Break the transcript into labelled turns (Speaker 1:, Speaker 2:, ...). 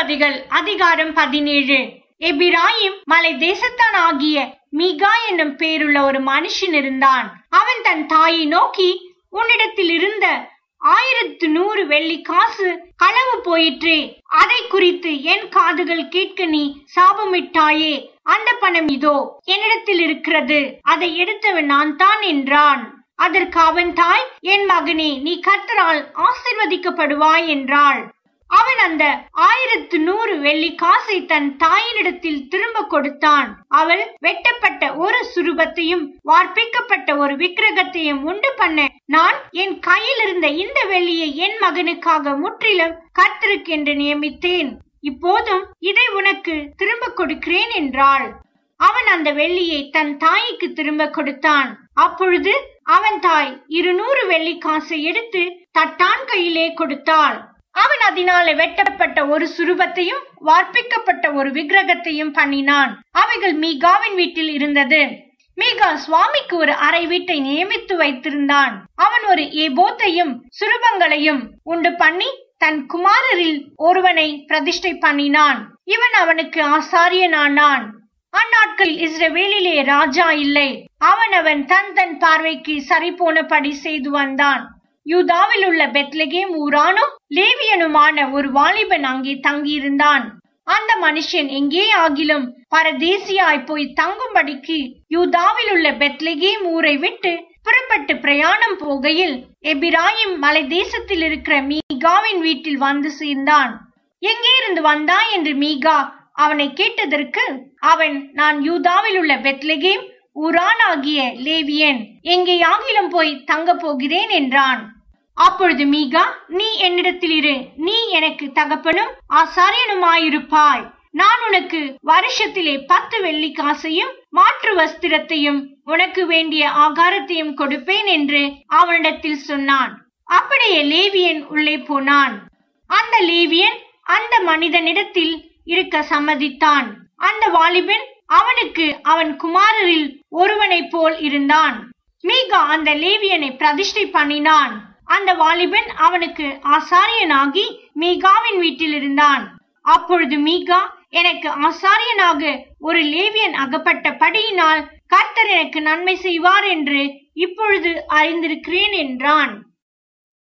Speaker 1: நியாயாதிபதிகள் அதிகாரம் பதினேழு எபிராயிம் மலை தேசத்தான் ஆகிய மீகா என்னும் பேருள்ள ஒரு மனுஷன் இருந்தான் அவன் தன் தாயை நோக்கி உன்னிடத்தில் இருந்த ஆயிரத்து நூறு வெள்ளி காசு களவு போயிற்றே அதை குறித்து என் காதுகள் கேட்க நீ சாபமிட்டாயே அந்த பணம் இதோ என்னிடத்தில் இருக்கிறது அதை எடுத்தவன் நான் தான் என்றான் அதற்கு அவன் தாய் என் மகனே நீ கர்த்தரால் ஆசிர்வதிக்கப்படுவாய் என்றாள் அவன் அந்த ஆயிரத்து நூறு வெள்ளி காசை தன் தாயினிடத்தில் திரும்ப கொடுத்தான் அவள் வெட்டப்பட்ட ஒரு சுரூபத்தையும் வார்ப்பிக்கப்பட்ட ஒரு விக்கிரகத்தையும் உண்டு பண்ண நான் என் கையில் இருந்த இந்த வெள்ளியை என் மகனுக்காக முற்றிலும் கர்த்தருக்கென்று நியமித்தேன் இப்போதும் இதை உனக்கு திரும்ப கொடுக்கிறேன் என்றாள் அவன் அந்த வெள்ளியை தன் தாய்க்கு திரும்ப கொடுத்தான் அப்பொழுது அவன் தாய் இருநூறு வெள்ளி காசை எடுத்து தட்டான் கையிலே கொடுத்தாள் அவன் அதனாலே வெட்டப்பட்ட ஒரு சுரூபத்தையும் வார்ப்பிக்கப்பட்ட ஒரு விக்கிரகத்தையும் பண்ணினான் அவைகள் மீகாவின் வீட்டில் இருந்தது மீகா சுவாமிக்கு ஒரு அறை வீட்டை நியமித்து வைத்திருந்தான் அவன் ஒரு ஏபோத்தையும் சுரூபங்களையும் உண்டு பண்ணி தன் குமாரரில் ஒருவனை பிரதிஷ்டை பண்ணினான் இவன் அவனுக்கு ஆசாரியனானான் அந்நாட்களில் இஸ்ரவேலிலே ராஜா இல்லை அவனவன் தன் தன் பார்வைக்கு சரி போனபடி செய்து வந்தான் யூதாவில் உள்ள பெத்லகேம் ஊரானும் லேவியனுமான ஒரு வாலிபன் அங்கே தங்கியிருந்தான் அந்த மனுஷன் எங்கே ஆகிலும் பரதேசியாய் போய் தங்கும்படிக்கு யூதாவில் உள்ள பெத்லகேம் ஊரை விட்டு புறப்பட்டு பிரயாணம் போகையில் எபிராயிம் மலை தேசத்தில் இருக்கிற மீகாவின் வீட்டில் வந்து சேர்ந்தான் எங்கே இருந்து வந்தாய் என்று மீகா அவனை கேட்டதற்கு அவன் நான் யூதாவில் உள்ள பெத்லகேம் ஊரான் ஆகிய லேவியன் எங்கேயாகிலும் போய் தங்க போகிறேன் என்றான் அப்பொழுது மீகா நீ என்னிடத்தில் இரு நீ எனக்கு தகப்பனும் ஆசாரியனுமாயிருப்பாய் நான் உனக்கு வருஷத்திலே பத்து வெள்ளி காசையும் மாற்று வஸ்திரத்தையும் உனக்கு வேண்டிய ஆகாரத்தையும் கொடுப்பேன் என்று அவனிடத்தில் சொன்னான் அப்படியே லேவியன் உள்ளே போனான் அந்த லேவியன் அந்த மனிதனிடத்தில் இருக்க சம்மதித்தான் அந்த வாலிபன் அவனுக்கு அவன் குமாரரில் ஒருவனைப் போல் இருந்தான் மீகா அந்த லேவியனை பிரதிஷ்டை பண்ணினான் அந்த வாலிபன் அவனுக்கு ஆசாரியனாகி மீகாவின் வீட்டில் இருந்தான் அப்பொழுது மீகா எனக்கு ஆசாரியனாக ஒரு லேவியன் அகப்பட்டபடியினால் கர்த்தர் எனக்கு நன்மை செய்வார் என்று இப்பொழுது அறிந்திருக்கிறேன் என்றான்